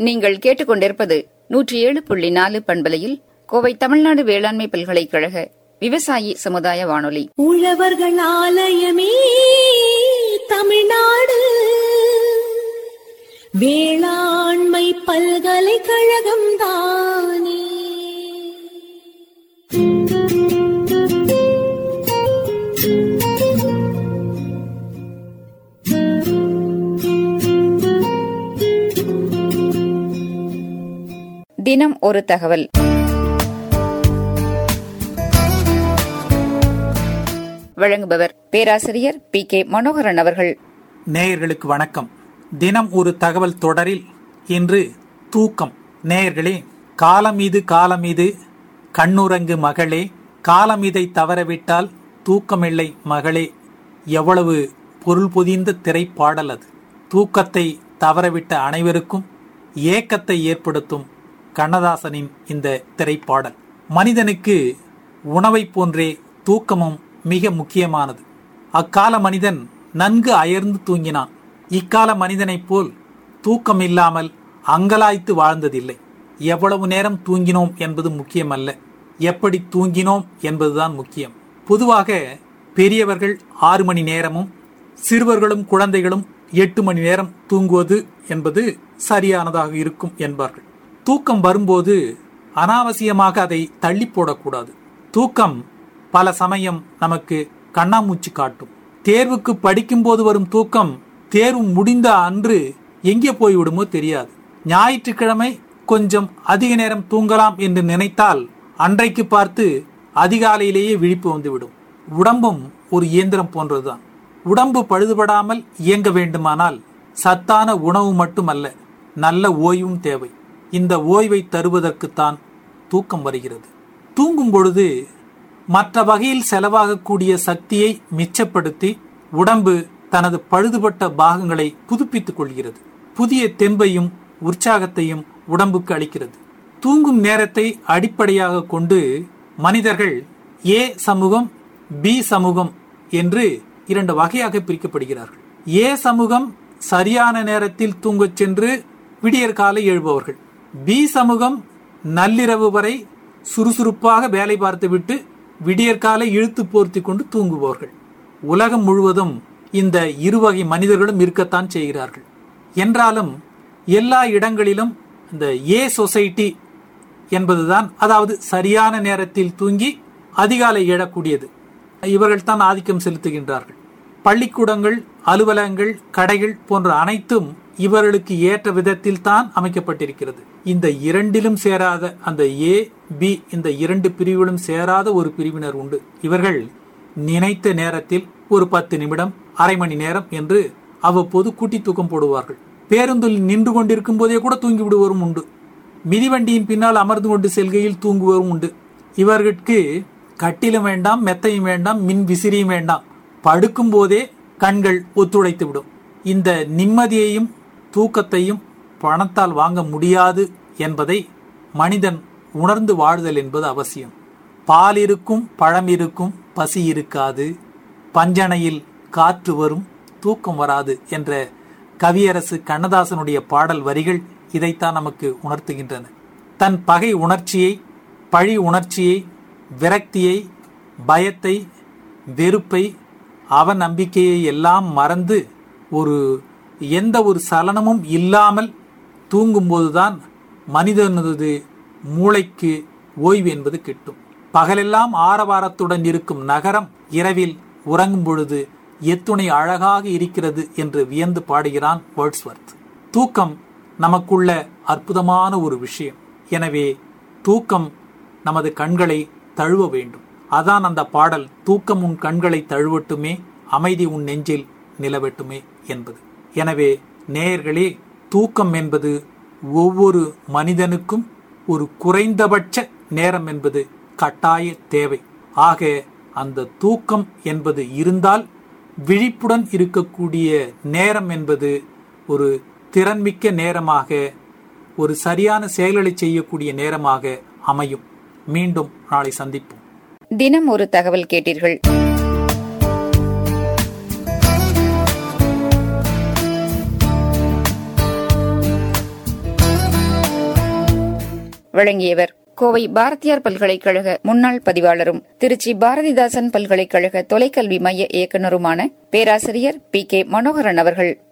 நீங்கள் கேட்டுக்கொண்டிருப்பது நூற்றி ஏழு புள்ளி நாலு பண்பலையில் கோவை தமிழ்நாடு வேளாண்மை பல்கலைக்கழக விவசாயி சமுதாய வானொலி உழவர்கள் ஆலயமே தமிழ்நாடு வேளாண்மை பல்கலைக்கழகம் தானே தினம் ஒரு தகவல் வழங்குபவர் பேராசிரியர் பி கே மனோகரன் அவர்கள் நேயர்களுக்கு வணக்கம் தினம் ஒரு தகவல் தொடரில் இன்று தூக்கம் நேயர்களே காலம் இது காலம் இது கண்ணுறங்கு மகளே காலம் இதை தவறவிட்டால் தூக்கமில்லை மகளே எவ்வளவு பொருள் பொதிந்த திரைப்பாடல் அது தூக்கத்தை தவறவிட்ட அனைவருக்கும் ஏக்கத்தை ஏற்படுத்தும் கண்ணதாசனின் இந்த திரைப்பாடல் மனிதனுக்கு உணவைப் போன்றே தூக்கமும் மிக முக்கியமானது அக்கால மனிதன் நன்கு அயர்ந்து தூங்கினான் இக்கால மனிதனைப் போல் தூக்கம் இல்லாமல் அங்கலாய்த்து வாழ்ந்ததில்லை எவ்வளவு நேரம் தூங்கினோம் என்பது முக்கியமல்ல எப்படி தூங்கினோம் என்பதுதான் முக்கியம் பொதுவாக பெரியவர்கள் ஆறு மணி நேரமும் சிறுவர்களும் குழந்தைகளும் எட்டு மணி நேரம் தூங்குவது என்பது சரியானதாக இருக்கும் என்பார்கள் தூக்கம் வரும்போது அனாவசியமாக அதை தள்ளி போடக்கூடாது தூக்கம் பல சமயம் நமக்கு கண்ணாமூச்சி காட்டும் தேர்வுக்கு படிக்கும்போது வரும் தூக்கம் தேர்வு முடிந்த அன்று எங்கே போய்விடுமோ தெரியாது ஞாயிற்றுக்கிழமை கொஞ்சம் அதிக நேரம் தூங்கலாம் என்று நினைத்தால் அன்றைக்கு பார்த்து அதிகாலையிலேயே விழிப்பு வந்துவிடும் உடம்பும் ஒரு இயந்திரம் போன்றதுதான் உடம்பு பழுதுபடாமல் இயங்க வேண்டுமானால் சத்தான உணவு மட்டுமல்ல நல்ல ஓய்வும் தேவை இந்த ஓய்வை தருவதற்குத்தான் தூக்கம் வருகிறது தூங்கும் பொழுது மற்ற வகையில் செலவாகக்கூடிய சக்தியை மிச்சப்படுத்தி உடம்பு தனது பழுதுபட்ட பாகங்களை புதுப்பித்துக் கொள்கிறது புதிய தெம்பையும் உற்சாகத்தையும் உடம்புக்கு அளிக்கிறது தூங்கும் நேரத்தை அடிப்படையாக கொண்டு மனிதர்கள் ஏ சமூகம் பி சமூகம் என்று இரண்டு வகையாக பிரிக்கப்படுகிறார்கள் ஏ சமூகம் சரியான நேரத்தில் தூங்கச் சென்று விடியற்காலை எழுபவர்கள் பி சமூகம் நள்ளிரவு வரை சுறுசுறுப்பாக வேலை பார்த்துவிட்டு விடியற்காலை இழுத்து போர்த்தி கொண்டு தூங்குபவர்கள் உலகம் முழுவதும் இந்த இருவகை மனிதர்களும் இருக்கத்தான் செய்கிறார்கள் என்றாலும் எல்லா இடங்களிலும் இந்த ஏ சொசைட்டி என்பதுதான் அதாவது சரியான நேரத்தில் தூங்கி அதிகாலை எழக்கூடியது இவர்கள் தான் ஆதிக்கம் செலுத்துகின்றார்கள் பள்ளிக்கூடங்கள் அலுவலகங்கள் கடைகள் போன்ற அனைத்தும் இவர்களுக்கு ஏற்ற விதத்தில் தான் அமைக்கப்பட்டிருக்கிறது இந்த இரண்டிலும் சேராத அந்த ஏ பி இந்த இரண்டு பிரிவுகளும் சேராத ஒரு பிரிவினர் உண்டு இவர்கள் நினைத்த நேரத்தில் ஒரு பத்து நிமிடம் அரை மணி நேரம் என்று அவ்வப்போது கூட்டி தூக்கம் போடுவார்கள் பேருந்தில் நின்று கொண்டிருக்கும் போதே கூட தூங்கி விடுவரும் உண்டு மிதிவண்டியின் பின்னால் அமர்ந்து கொண்டு செல்கையில் தூங்குவரும் உண்டு இவர்களுக்கு கட்டிலும் வேண்டாம் மெத்தையும் வேண்டாம் மின் விசிறியும் வேண்டாம் படுக்கும் போதே கண்கள் ஒத்துழைத்து விடும் இந்த நிம்மதியையும் தூக்கத்தையும் பணத்தால் வாங்க முடியாது என்பதை மனிதன் உணர்ந்து வாழ்தல் என்பது அவசியம் பால் இருக்கும் பழம் இருக்கும் பசி இருக்காது பஞ்சனையில் காற்று வரும் தூக்கம் வராது என்ற கவியரசு கண்ணதாசனுடைய பாடல் வரிகள் இதைத்தான் நமக்கு உணர்த்துகின்றன தன் பகை உணர்ச்சியை பழி உணர்ச்சியை விரக்தியை பயத்தை வெறுப்பை அவநம்பிக்கையை எல்லாம் மறந்து ஒரு எந்த ஒரு சலனமும் இல்லாமல் தூங்கும்போதுதான் மனிதனது மூளைக்கு ஓய்வு என்பது கிட்டும் பகலெல்லாம் ஆரவாரத்துடன் இருக்கும் நகரம் இரவில் உறங்கும் பொழுது எத்துணை அழகாக இருக்கிறது என்று வியந்து பாடுகிறான் வேர்ட்ஸ்வர்த் தூக்கம் நமக்குள்ள அற்புதமான ஒரு விஷயம் எனவே தூக்கம் நமது கண்களை தழுவ வேண்டும் அதான் அந்த பாடல் தூக்கம் உன் கண்களை தழுவட்டுமே அமைதி உன் நெஞ்சில் நிலவட்டுமே என்பது எனவே நேயர்களே தூக்கம் என்பது ஒவ்வொரு மனிதனுக்கும் ஒரு குறைந்தபட்ச நேரம் என்பது கட்டாய தேவை ஆக அந்த தூக்கம் என்பது இருந்தால் விழிப்புடன் இருக்கக்கூடிய நேரம் என்பது ஒரு திறன்மிக்க நேரமாக ஒரு சரியான செயல்களை செய்யக்கூடிய நேரமாக அமையும் மீண்டும் நாளை சந்திப்போம் தினம் ஒரு தகவல் கேட்டீர்கள் வழங்கியவர் கோவை பாரதியார் பல்கலைக்கழக முன்னாள் பதிவாளரும் திருச்சி பாரதிதாசன் பல்கலைக்கழக தொலைக்கல்வி மைய இயக்குநருமான பேராசிரியர் பி கே மனோகரன் அவர்கள்